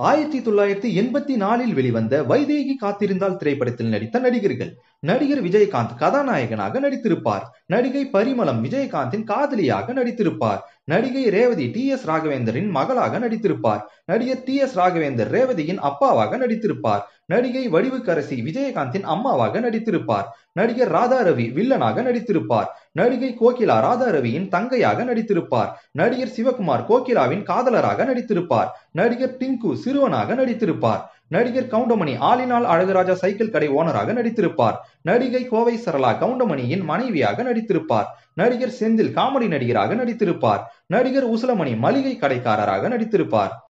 ஆயிரத்தி தொள்ளாயிரத்தி எண்பத்தி நாலில் வெளிவந்த வைதேகி காத்திருந்தால் திரைப்படத்தில் நடித்த நடிகர்கள் நடிகர் விஜயகாந்த் கதாநாயகனாக நடித்திருப்பார் நடிகை பரிமளம் விஜயகாந்தின் காதலியாக நடித்திருப்பார் நடிகை ரேவதி டி எஸ் ராகவேந்தரின் மகளாக நடித்திருப்பார் நடிகர் டி எஸ் ராகவேந்தர் ரேவதியின் அப்பாவாக நடித்திருப்பார் நடிகை வடிவுக்கரசி விஜயகாந்தின் அம்மாவாக நடித்திருப்பார் நடிகர் ராதா ரவி வில்லனாக நடித்திருப்பார் நடிகை கோகிலா ராதா ரவியின் தங்கையாக நடித்திருப்பார் நடிகர் சிவகுமார் கோகிலாவின் காதலராக நடித்திருப்பார் நடிகர் டிங்கு சிறுவனாக நடித்திருப்பார் நடிகர் கவுண்டமணி ஆலினால் அழகராஜா சைக்கிள் கடை ஓனராக நடித்திருப்பார் நடிகை கோவை சரளா கவுண்டமணியின் மனைவியாக நடித்திருப்பார் நடிகர் செந்தில் காமெடி நடிகராக நடித்திருப்பார் நடிகர் உசலமணி மளிகை கடைக்காரராக நடித்திருப்பார்